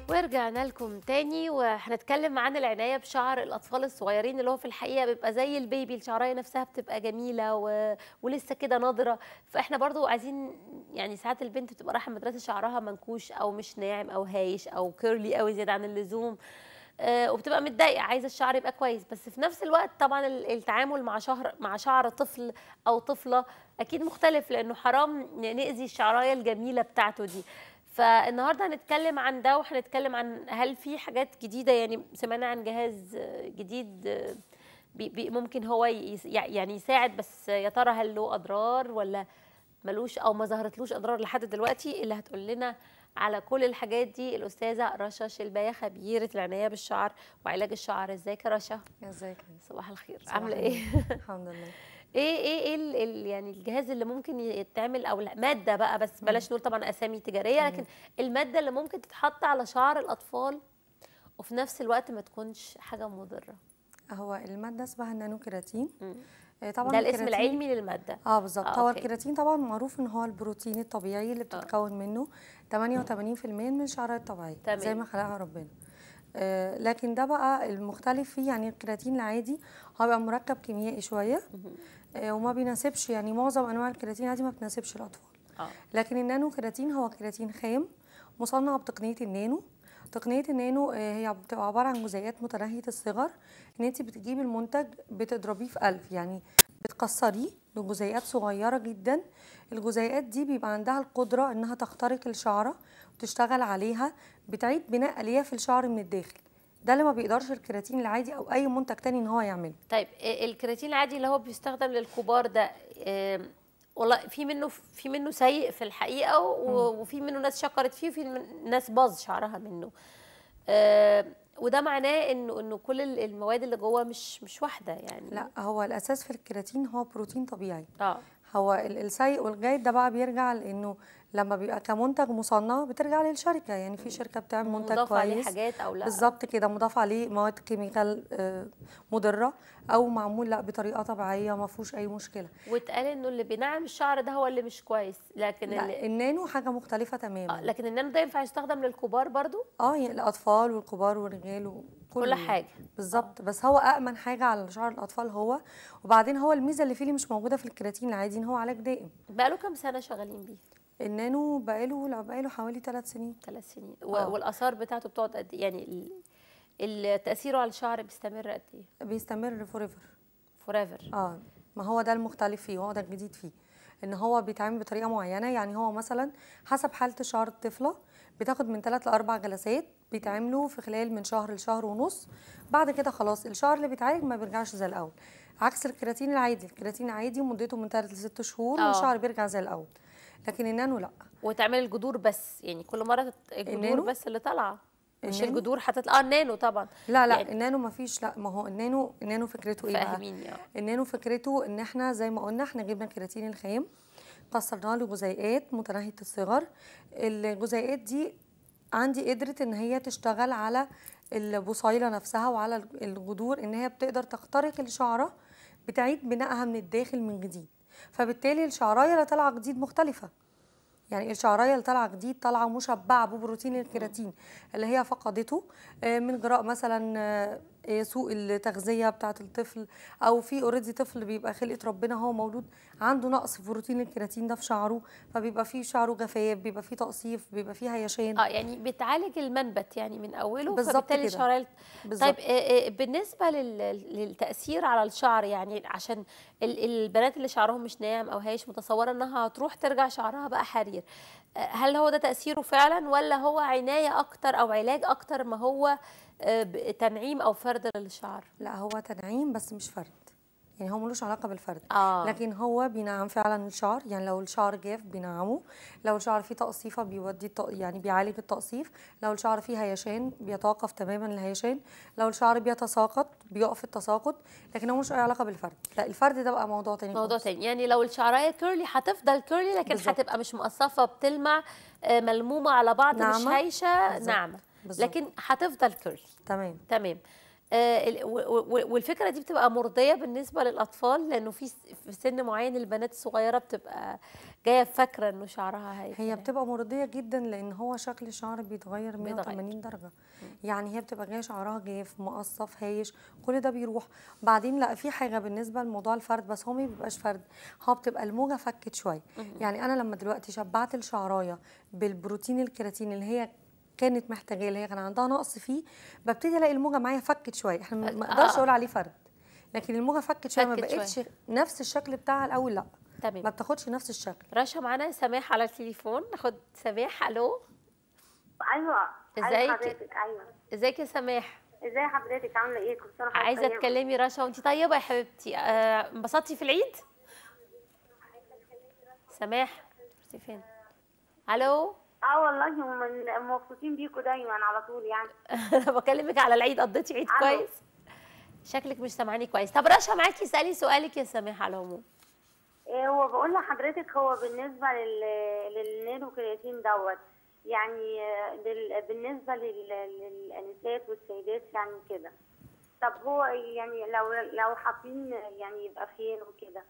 ورجعنا لكم تاني وهنتكلم عن العنايه بشعر الاطفال الصغيرين اللي هو في الحقيقه بيبقى زي البيبي الشعرايه نفسها بتبقى جميله و... ولسه كده ناضره فاحنا برضو عايزين يعني ساعات البنت بتبقى رايحه المدرسه شعرها منكوش او مش ناعم او هايش او كيرلي قوي زياده عن اللزوم آه، وبتبقى متضايقه عايزه الشعر يبقى كويس بس في نفس الوقت طبعا ال- التعامل مع شهر مع شعر طفل او طفله اكيد مختلف لانه حرام ن- ناذي الشعرايه الجميله بتاعته دي فالنهارده هنتكلم عن ده وهنتكلم عن هل في حاجات جديده يعني سمعنا عن جهاز آه، جديد آه، بي بي ممكن هو يس- يع- يعني يساعد بس يا ترى هل له اضرار ولا ملوش او ما ظهرتلوش اضرار لحد دلوقتي اللي هتقول لنا على كل الحاجات دي الاستاذه رشا شلبايه خبيره العنايه بالشعر وعلاج الشعر ازيك يا رشا ازيك صباح الخير صباح عامله النور. ايه الحمد لله ايه ايه ايه ال ال يعني الجهاز اللي ممكن يتعمل او لا ماده بقى بس بلاش نقول طبعا اسامي تجاريه لكن الماده اللي ممكن تتحط على شعر الاطفال وفي نفس الوقت ما تكونش حاجه مضره هو الماده اسمها النانو كيراتين مم. آه، طبعا ده الاسم الكيراتين- العلمي للماده اه بالظبط آه، هو أوكي. الكيراتين طبعا معروف ان هو البروتين الطبيعي اللي بتتكون منه 88% من الشعرايه الطبيعيه تمام. زي ما خلقها ربنا آه لكن ده بقى المختلف فيه يعني الكيراتين العادي هو بيبقى مركب كيميائي شويه آه وما بيناسبش يعني معظم انواع الكيراتين العادي ما بتناسبش الاطفال اه لكن النانو كيراتين هو كيراتين خام مصنع بتقنيه النانو تقنيه النانو آه، هي بتبقى عباره عن جزيئات متناهيه الصغر ان انت بتجيبي المنتج بتضربيه في قلب يعني بتكسريه لجزيئات صغيره جدا الجزيئات دي بيبقى عندها القدره انها تخترق الشعره وتشتغل عليها بتعيد بناء الياف الشعر من الداخل ده اللي ما بيقدرش الكيراتين العادي او اي منتج تاني ان هو يعمله طيب إيه الكرياتين العادي اللي هو بيستخدم للكبار ده آم، والله في منه في منه سيء في الحقيقه و- وفي منه ناس شكرت فيه وفي من- ناس باظ شعرها منه آم، وده معناه انه انه كل ال- المواد اللي جوه مش مش واحده يعني لا هو الاساس في الكيراتين هو بروتين طبيعي اه هو ال- السيء والجيد ده بقى بيرجع لانه لما بيبقى كمنتج مصنع بترجع للشركه يعني في شركه بتعمل منتج مضاف عليه كويس حاجات او لا بالظبط كده مضاف عليه مواد كيميكال آه، مضره او معمول لا بطريقه طبيعيه ما فيهوش اي مشكله واتقال انه اللي بينعم الشعر ده هو اللي مش كويس لكن لا اللي النانو حاجه مختلفه آه تماما لكن النانو ده ينفع يستخدم للكبار برضو اه يعني الاطفال والكبار والرجال وكل كل حاجه بالظبط بس هو امن حاجه على شعر الاطفال هو وبعدين هو الميزه اللي فيه اللي مش موجوده في الكيراتين العادي ان هو علاج دائم بقاله كام سنه شغالين بيه النانو بقاله لا بقاله حوالي ثلاث سنين ثلاث سنين و- آه. والاثار بتاعته بتقعد قد إيه؟ يعني ال- ال- تاثيره على الشعر بيستمر قد ايه بيستمر فور ايفر فور اه ما هو ده المختلف فيه وهو ده الجديد فيه ان هو بيتعمل بطريقه معينه يعني هو مثلا حسب حاله شعر الطفله بتاخد من 3 ل 4 جلسات بيتعملوا في خلال من شهر لشهر ونص بعد كده خلاص الشعر اللي بيتعالج ما بيرجعش زي الاول عكس الكيراتين العادي الكيراتين العادي مدته من 3 ل 6 شهور آه. والشعر بيرجع زي الاول لكن النانو لا وتعمل الجذور بس يعني كل مره تت- الجذور النانو؟ بس اللي طالعه مش النانو؟ الجذور هتطلع اه النانو طبعا لا لا يعني- النانو ما فيش لا ما هو النانو النانو فكرته ايه بقى فاهميني اه النانو فكرته ان احنا زي ما قلنا احنا جبنا الكيراتين الخام كسرناه لجزيئات متناهيه الصغر الجزيئات دي عندي قدرت ان هي تشتغل على البصيله نفسها وعلى الجذور ان هي بتقدر تخترق الشعره بتعيد بنائها من الداخل من جديد فبالتالي الشعرايه اللي طالعه جديد مختلفه يعني الشعرايه اللي طالعه جديد طالعه مشبعه ببروتين الكيراتين اللي هي فقدته آه، من جراء مثلا آه، آه، سوء التغذيه بتاعه الطفل او في اوريدي طفل بيبقى خلقه ربنا هو مولود عنده نقص في بروتين الكيراتين ده في شعره فبيبقى فيه شعره جفاف بيبقى فيه تقصيف بيبقى فيه هيشان اه يعني بتعالج المنبت يعني من اوله بالظبط فبالتالي كده. الشعرايه بالظبط. طيب آه، آه، بالنسبه لل- للتاثير على الشعر يعني عشان ال- البنات اللي شعرهم مش ناعم او هايش متصوره انها هتروح ترجع شعرها بقى حرير آه، هل هو ده تاثيره فعلا ولا هو عنايه اكتر او علاج اكتر ما هو آه، ب- تنعيم او فرد للشعر لا هو تنعيم بس مش فرد يعني هو ملوش علاقه بالفرد اه لكن هو بينعم فعلا الشعر يعني لو الشعر جاف بينعمه لو الشعر فيه تقصيفه بيودي الت... يعني بيعالج التقصيف لو الشعر فيه هيشان بيتوقف تماما الهيشان لو الشعر بيتساقط بيقف التساقط لكن هو ملوش اي علاقه بالفرد لا الفرد ده بقى موضوع تاني موضوع خالص. تاني يعني لو الشعرايه كيرلي هتفضل كيرلي لكن بالظبط. هتبقى مش مقصفه بتلمع آه، ملمومه على بعض مش ناعمة. هايشه بالظبط. ناعمه بالظبط. لكن هتفضل كيرلي تمام تمام آه، ال- و- و- والفكره دي بتبقى مرضيه بالنسبه للاطفال لانه في س- في سن معين البنات الصغيره بتبقى جايه فاكره انه شعرها هي هي بتبقى مرضيه جدا لان هو شكل الشعر بيتغير بيتغير. 180 درجه يعني هي بتبقى جايه شعرها جاف مقصف هايش كل ده بيروح بعدين لا في حاجه بالنسبه لموضوع الفرد بس هو ما بيبقاش فرد هو بتبقى الموجه فكت شويه يعني انا لما دلوقتي شبعت الشعرايه بالبروتين الكيراتين اللي هي كانت محتاجاه اللي هي كان عندها نقص فيه ببتدي الاقي الموجه معايا فكت شويه احنا ما- ما اقدرش آه. اقول عليه فرد لكن الموجه فكت شويه ما فكت شوية. بقتش نفس الشكل بتاعها الاول لا ما تمام بتاخدش نفس الشكل رشا معانا سماح على التليفون ناخد سماح الو ايوه ازيك؟ أيوة حضرتك ايوه ازيك يا سماح ازاي حضرتك عامله ايه كل سنه وحضرتك عايزه طيبة. تكلمي رشا وانت طيبه يا حبيبتي آه، انبسطتي في العيد سماح رحتي فين الو اه والله هم من- مبسوطين بيكوا دايما على طول يعني انا بكلمك على العيد قضيتي عيد ألو. كويس شكلك مش سامعاني كويس طب رشا معاكي اسالي سؤالك يا سماح على العموم إيه هو بقول لحضرتك هو بالنسبه لل للنيرو كرياتين دوت يعني آه، لل... بالنسبه لل... للانسات والسيدات يعني كده طب هو يعني لو لو حاطين يعني يبقى فين وكده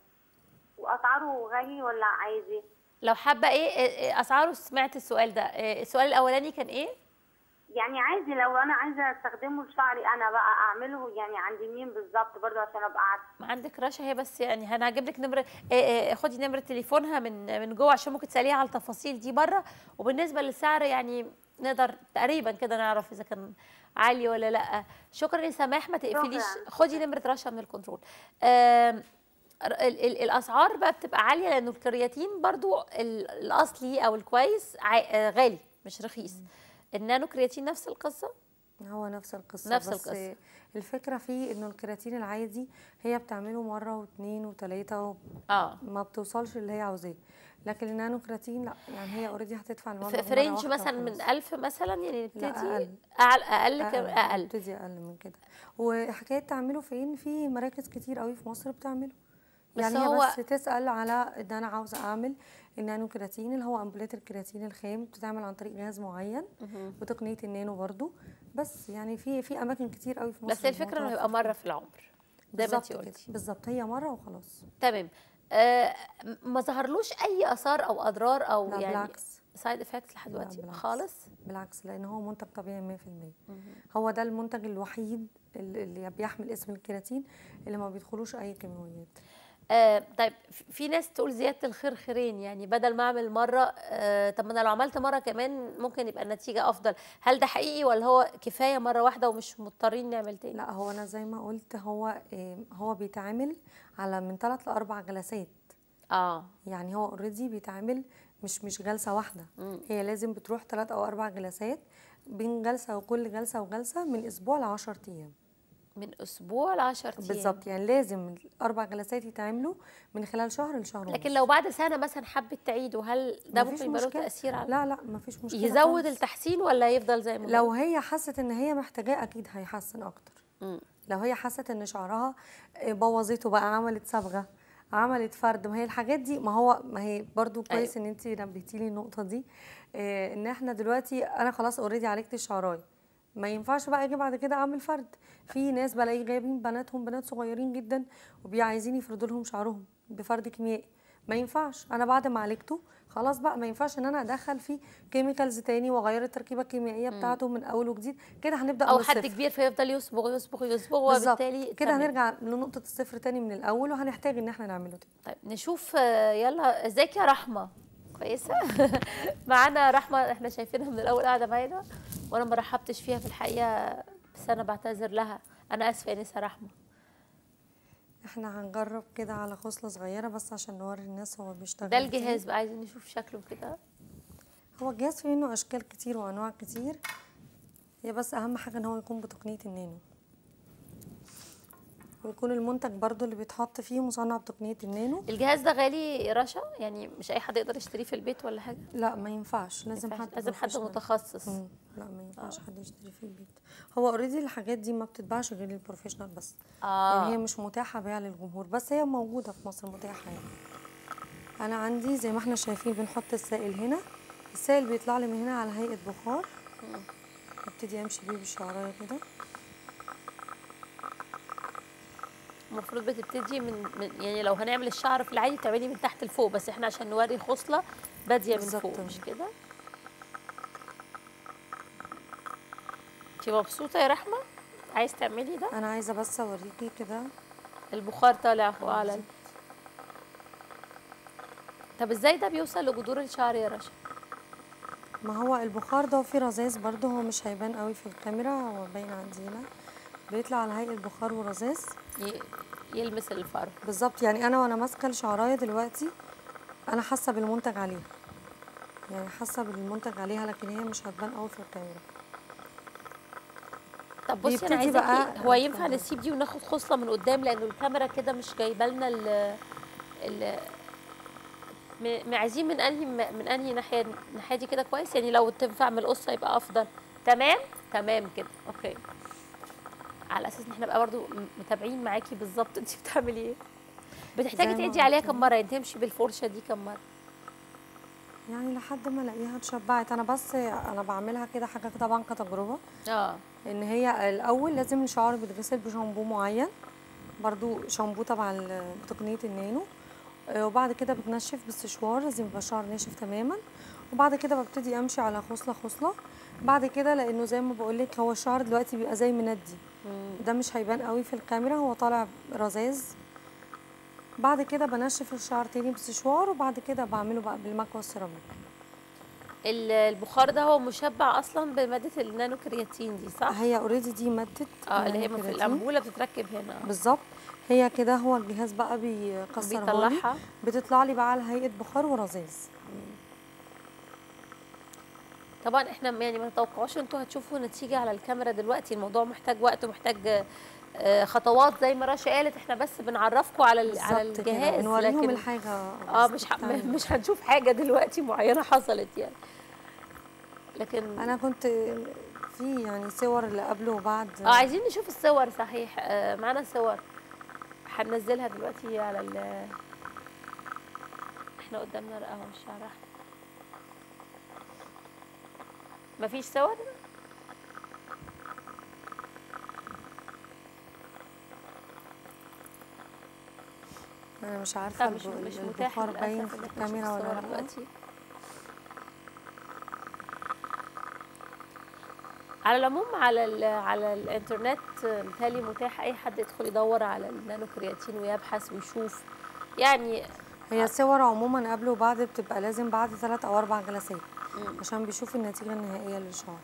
واسعاره غالي ولا عادي لو حابه ايه إيه- إيه اسعاره سمعت السؤال ده إيه السؤال الاولاني كان ايه يعني عادي لو انا عايزه استخدمه لشعري انا بقى اعمله يعني عند مين بالظبط برضه عشان ابقى عارفه ما عندك رشا هي بس يعني انا هجيب لك نمره إيه إيه خدي نمره تليفونها من من جوه عشان ممكن تساليها على التفاصيل دي بره وبالنسبه للسعر يعني نقدر تقريبا كده نعرف اذا كان عالي ولا لا شكرا يا سماح ما تقفليش شكراً. خدي نمره رشا من الكنترول آم، ال- ال- الاسعار بقى بتبقى عاليه لانه الكرياتين برضو ال- الاصلي او الكويس عا- آه، غالي مش رخيص النانو كرياتين نفس القصه هو نفس القصة نفس بس القصة. الفكرة فيه انه الكرياتين العادي هي بتعمله مرة واثنين وثلاثة اه وما بتوصلش اللي هي عاوزاه لكن النانو كرياتين لا يعني هي اوريدي هتدفع المبلغ في مرة في رينج واحدة مثلا من وخلاص. 1000 مثلا يعني نبتدي لا، أقل. اقل اقل كم- اقل اقل بتدي اقل من كده وحكاية تعمله فين في مراكز كتير قوي في مصر بتعمله بس يعني هو- هي بس تسأل على ان انا عاوزة اعمل النانو كرياتين اللي هو امبولات الكرياتين الخام بتتعمل عن طريق جهاز معين وتقنية النانو برضو بس يعني في في اماكن كتير قوي في مصر بس الفكره انه الموضوع يبقى مره في العمر زي ما انت بالظبط كده قلتي بالظبط هي مره وخلاص تمام آه م- ما ظهرلوش اي اثار او اضرار او لا يعني بالعكس سايد افكتس لحد لا، دلوقتي بالعكس. خالص بالعكس لان هو منتج طبيعي 100% هو ده المنتج الوحيد اللي اللي بيحمل اسم الكيراتين اللي ما بيدخلوش اي كيماويات آه طيب في- في ناس تقول زياده الخير خيرين يعني بدل ما اعمل مره آه طب ما انا لو عملت مره كمان ممكن يبقى النتيجه افضل هل ده حقيقي ولا هو كفايه مره واحده ومش مضطرين نعمل تاني لا هو انا زي ما قلت هو إيه، هو بيتعمل على من ثلاث لاربع جلسات اه يعني هو اوريدي بيتعمل مش مش جلسه واحده هي لازم بتروح ثلاث او اربع جلسات بين جلسه وكل جلسه وجلسه من اسبوع ل 10 ايام من اسبوع ل 10 ايام بالظبط يعني لازم الاربع جلسات يتعملوا من خلال شهر لشهر لكن ونص. لو بعد سنه مثلا حبت تعيده هل ده مفيش ممكن يبقى له مشكلة. تاثير على لا لا مفيش مشكله يزود خالص. التحسين ولا يفضل زي ما هو لو هي حست ان هي محتاجاه اكيد هيحسن اكتر مم. لو هي حست ان شعرها بوظته بقى عملت صبغه عملت فرد ما هي الحاجات دي ما هو ما هي برضو كويس ان انت نبهتي لي النقطه دي آه، ان احنا دلوقتي انا خلاص اوريدي عالجت الشعرايه ما ينفعش بقى اجي بعد كده اعمل فرد في ناس بلاقي جايبين بناتهم بنات صغيرين جدا وبيعايزين يفردوا لهم شعرهم بفرد كيميائي ما ينفعش انا بعد ما عالجته خلاص بقى ما ينفعش ان انا ادخل فيه كيميكالز تاني واغير التركيبه الكيميائيه بتاعته من اول وجديد كده هنبدا او من حد الصفر. كبير فيفضل يصبغ يصبغ يصبغ بالظبط وبالتالي كده تمام. هنرجع لنقطه الصفر تاني من الاول وهنحتاج ان احنا نعمله تاني طيب نشوف آه، يلا ازيك يا رحمه كويسه معانا رحمه احنا شايفينها من الاول قاعده معانا وانا ما رحبتش فيها في الحقيقه بس انا بعتذر لها انا اسفه يا نسا رحمه احنا هنجرب كده على خصله صغيره بس عشان نوري الناس هو بيشتغل ده إزاي. الجهاز بقى عايزين نشوف شكله كده هو الجهاز فيه منه اشكال كتير وانواع كتير هي بس اهم حاجه ان هو يكون بتقنيه النانو ويكون المنتج برضو اللي بيتحط فيه مصنع بتقنيه النانو الجهاز ده غالي يا رشا يعني مش اي حد يقدر يشتريه في البيت ولا حاجه لا ما ينفعش لازم ينفعش- حد لازم حد professional. متخصص مم. لا ما ينفعش حد يشتري في البيت هو اوريدي الحاجات دي ما بتتباعش غير للبروفيشنال بس اه يعني هي مش متاحه بيع للجمهور بس هي موجوده في مصر متاحه يعني انا عندي زي ما احنا شايفين بنحط السائل هنا السائل بيطلع لي من هنا على هيئه بخار ابتدي امشي بيه بالشعرايه كده المفروض بتبتدي من, من يعني لو هنعمل الشعر في العادي بتعملي من تحت لفوق بس احنا عشان نوري خصله باديه من بالظبط. فوق مش كده انت مبسوطه يا رحمه عايز تعملي ده انا عايزه بس اوريكي كده البخار طالع فوق على ال- طب ازاي ده بيوصل لجذور الشعر يا رشا ما هو البخار ده فيه رذاذ برضه هو مش هيبان قوي في الكاميرا هو باين عندي هنا بيطلع على هيئه بخار ورذاذ ي- يلمس الفرو بالظبط يعني انا وانا ماسكه الشعرايه دلوقتي انا حاسه بالمنتج عليها يعني حاسه بالمنتج عليها لكن هي مش هتبان قوي في الكاميرا طب بصي انا بيبتدي عايزاكي بقى- هو ينفع اتفضلي. نسيب دي وناخد خصله من قدام لانه الكاميرا كده مش جايبه لنا ال ال م- م- عايزين من انهي من انهي ناحيه الناحيه دي كده كويس يعني لو تنفع من القصه يبقى افضل تمام تمام كده اوكي على اساس ان احنا بقى برضو م- متابعين معاكي بالظبط انت بتعملي ايه بتحتاجي زي ما تعدي عليها قلت كم مره يعني تمشي بالفرشه دي كم مره يعني لحد ما الاقيها اتشبعت انا بس انا بعملها كده حاجه طبعا كتجربه اه ان هي الاول لازم الشعر بيتغسل بشامبو معين برضو شامبو طبعا ال- بتقنيه النانو آه، وبعد كده بتنشف بالسشوار لازم يبقى الشعر ناشف تماما وبعد كده ببتدي امشي على خصله خصله بعد كده لانه زي ما بقول لك هو الشعر دلوقتي بيبقى زي مندي ده مش هيبان قوي في الكاميرا هو طالع رذاذ بعد كده بنشف الشعر تاني بالسشوار وبعد كده بعمله بقى بالمكوى السيراميك ال- البخار ده هو مشبع اصلا بماده النانو كرياتين دي صح هي اوريدي دي ماده اه اللي هي النانو في كيراتين. الانبوله بتتركب هنا بالظبط هي كده هو الجهاز بقى بيكسرها لي بيطلعها بتطلع لي بقى على هيئه بخار ورذاذ طبعا احنا يعني ما نتوقعوش انتوا هتشوفوا نتيجه على الكاميرا دلوقتي الموضوع محتاج وقت ومحتاج آه، خطوات زي ما رشا قالت احنا بس بنعرفكم على ال- على بالظبط كده، الجهاز بنوريهم لكن الحاجه اه مش ح... بتتعمل. مش هنشوف حاجه دلوقتي معينه حصلت يعني لكن انا كنت في يعني صور اللي قبل وبعد اه عايزين نشوف الصور صحيح آه معانا صور هننزلها دلوقتي على ال احنا قدامنا اهو الشعر احمر مفيش صور انا مش عارفه طب مش الب- مش متاح البخار باين للاسف في ان احنا نشوف الكاميرا الصور ولا لا دلوقتي على العموم على ال على الانترنت متهيألي متاح اي حد يدخل يدور على النانو كرياتين ويبحث ويشوف يعني هي الصور عموما قبل وبعد بتبقى لازم بعد ثلاث او اربع جلسات مم. عشان بيشوف النتيجه النهائيه للشعر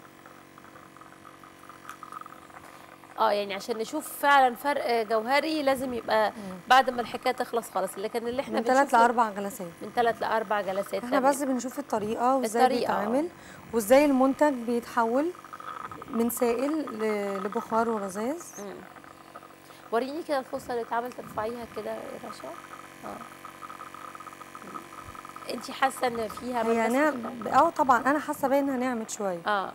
اه يعني عشان نشوف فعلا فرق جوهري لازم يبقى بعد ما الحكايه تخلص خلاص لكن اللي احنا من ثلاث بنشوفه لاربع جلسات من ثلاث لاربع جلسات احنا تمام. بس بنشوف الطريقه وازاي الطريقة، آه. بيتعمل وازاي المنتج بيتحول من سائل ل- لبخار ورذاذ مم. وريني كده الفرصه اللي اتعمل ترفعيها كده يا رشا اه انت حاسه ان فيها هي ملمس نعم كده؟ اه طبعا انا حاسه باين انها نعمت شويه اه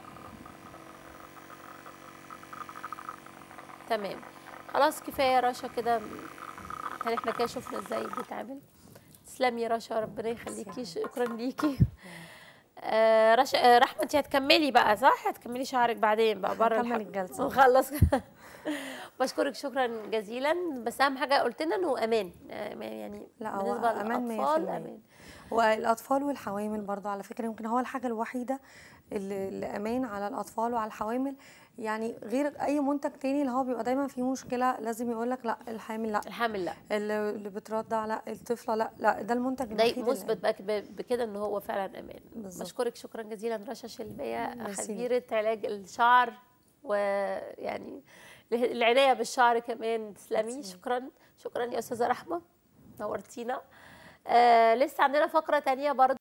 تمام خلاص كفايه يا رشا كده كان احنا كده شفنا ازاي بيتعمل تسلمي يا رشا ربنا يخليكي شكرا ليكي آه رشا آه رحمه انت هتكملي بقى صح هتكملي شعرك بعدين بقى بره هنكمل الحلقة. الجلسة. نخلص بشكرك شكرا جزيلا بس اهم حاجه قلت لنا انه امان آه، يعني لا هو بالنسبه امان للاطفال 100% امان والاطفال والحوامل برضو على فكره يمكن هو الحاجه الوحيده اللي, اللي امان على الاطفال وعلى الحوامل يعني غير اي منتج تاني اللي هو بيبقى دايما فيه مشكله لازم يقول لك لا الحامل لا الحامل لا اللي اللي بترضع لا الطفله لا لا ده المنتج ده الوحيد اللي مثبت بقى ب- بكده ان هو فعلا امان بالظبط. بشكرك شكرا جزيلا رشا شلبيه ميرسي. خبيره علاج الشعر ويعني العنايه بالشعر كمان تسلمي ميرسي. شكرا شكرا يا استاذه رحمه نورتينا آه لسه عندنا فقره تانية برضه